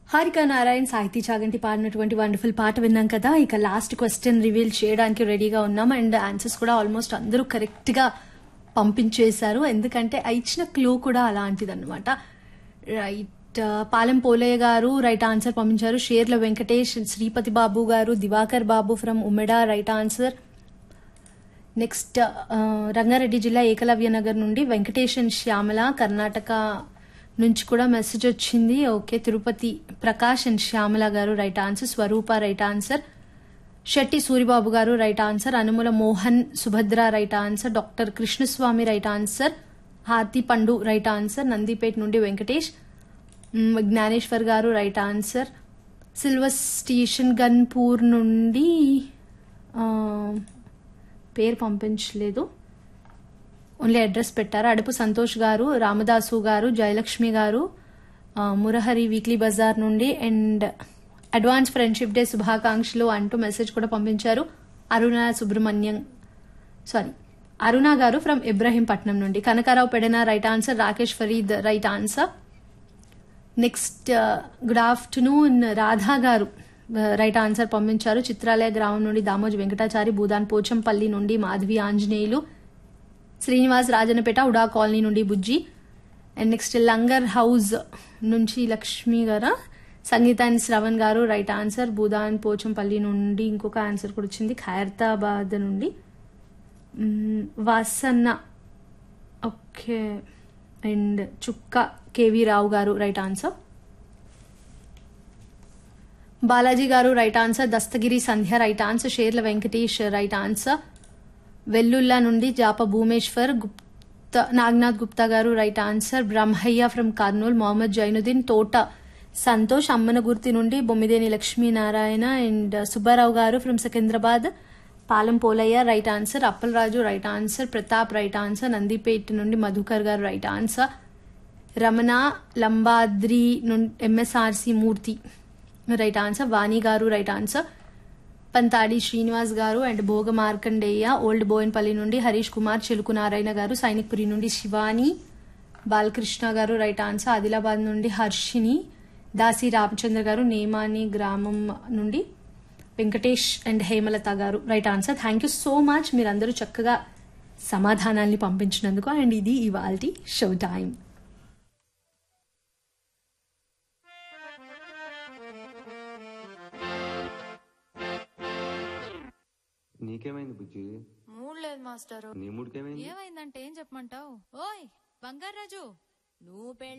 హారిక నారాయణ్ సాహితీ చాగంటి పాడినటువంటి వండర్ఫుల్ పాట విన్నాం కదా ఇక లాస్ట్ క్వశ్చన్ రివీల్ చేయడానికి రెడీగా ఉన్నాం అండ్ ఆన్సర్స్ కూడా ఆల్మోస్ట్ అందరూ కరెక్ట్ గా పంపించేశారు ఎందుకంటే ఆ ఇచ్చిన క్లూ కూడా అలాంటిదన్నమాట రైట్ పాలెం పోలయ్య గారు రైట్ ఆన్సర్ పంపించారు షేర్ల వెంకటేష్ శ్రీపతి బాబు గారు దివాకర్ బాబు ఫ్రమ్ ఉమెడా రైట్ ఆన్సర్ నెక్స్ట్ రంగారెడ్డి జిల్లా ఏకలవ్య నగర్ నుండి వెంకటేశన్ శ్యామల కర్ణాటక నుంచి కూడా మెసేజ్ వచ్చింది ఓకే తిరుపతి ప్రకాష్ అండ్ శ్యామల గారు right answer Swaroopa right answer Shetty Suribabu గారు right answer Anumula Mohan Subhadra right answer doctor Krishnaswamy right answer హార్తి పండు రైట్ ఆన్సర్ నందిపేట్ నుండి వెంకటేష్ మ్, జ్ఞానేశ్వర్ గారు right answer silver station Ghanpur నుండి ఆ, పేరు పంపించలేదు ఓన్లీ అడ్రస్ పెట్టారు అడుపు సంతోష్ గారు రామదాసు గారు జయలక్ష్మి గారు ఆ, మురహరి వీక్లీ బజార్ నుండి అండ్ అడ్వాన్స్ ఫ్రెండ్షిప్ డే శుభాకాంక్షలు అంటూ మెసేజ్ కూడా పంపించారు అరుణ సుబ్రహ్మణ్యం సారీ అరుణ గారు ఫ్రమ్ ఇబ్రహీంపట్నం నుండి Kanakarao Pedana right answer Rakesh Farid right answer next good afternoon Radha గారు రైట్ ఆన్సర్ పంపించారు చిత్రాలయ గ్రామం నుండి దామోజి వెంకటాచారి భూదాన్ పోచంపల్లి నుండి మాధవి ఆంజనేయులు శ్రీనివాస్ రాజనపేట ఉడా కాలనీ నుండి Bujji and next Langar house నుంచి లక్ష్మి గారా సంగీతాన్ని శ్రవణ్ గారు రైట్ ఆన్సర్ భూదాన్ పోచంపల్లి నుండి ఇంకొక ఆన్సర్ కూడా వచ్చింది ఖైరతాబాద్ నుండి మ్, Vasanna okay and Chukka K V Rao right answer Balaji గారు right answer Dastagiri Sandhya right answer Sherla Venkatesh right answer వెల్లుల్లా నుండి జాప భూమేశ్వర్ గుప్తా నాగనాథ్ గుప్తా గారు right answer Brahmaiah from Kurnool Mohammad Zainuddin Thota Santosh Ammanagurthi నుండి బొమ్మిదేని లక్ష్మీనారాయణ అండ్ సుబ్బారావు గారు from Secunderabad Palem Polaiah right answer Appalaraju right answer Pratap right answer Nandipet నుండి మధుకర్ గారు రైట్ ఆన్సర్ రమణ లంబాద్రి నుండి MSRC Murthy right answer Vani గారు రైట్ ఆన్సర్ పంతాడి శ్రీనివాస్ గారు అండ్ భోగ మార్కండేయ ఓల్డ్ బోయన్పల్లి నుండి హరీష్ కుమార్ చెలుకు నారాయణ గారు సైనిక్పురి నుండి శివాని బాలకృష్ణ గారు రైట్ ఆన్సర్ ఆదిలాబాద్ నుండి హర్షిని దాసి రామచంద్ర గారు నేమాని గ్రామం నుండి వెంకటేష్ అండ్ హేమలత గారు right answer thank you so much మీరందరూ చక్కగా సమాధానాల్ని పంపించినందుకు అండ్ ఇది ఇవాళ షో టైం నీకేమైంది బుజ్జి మూడ్ లేదు మాస్టరు నీ మూడికేమైంది ఏమైందంటే ఏం చెప్పమంటావు ఓయ్ బంగారాజు నువ్వు పెళ్లి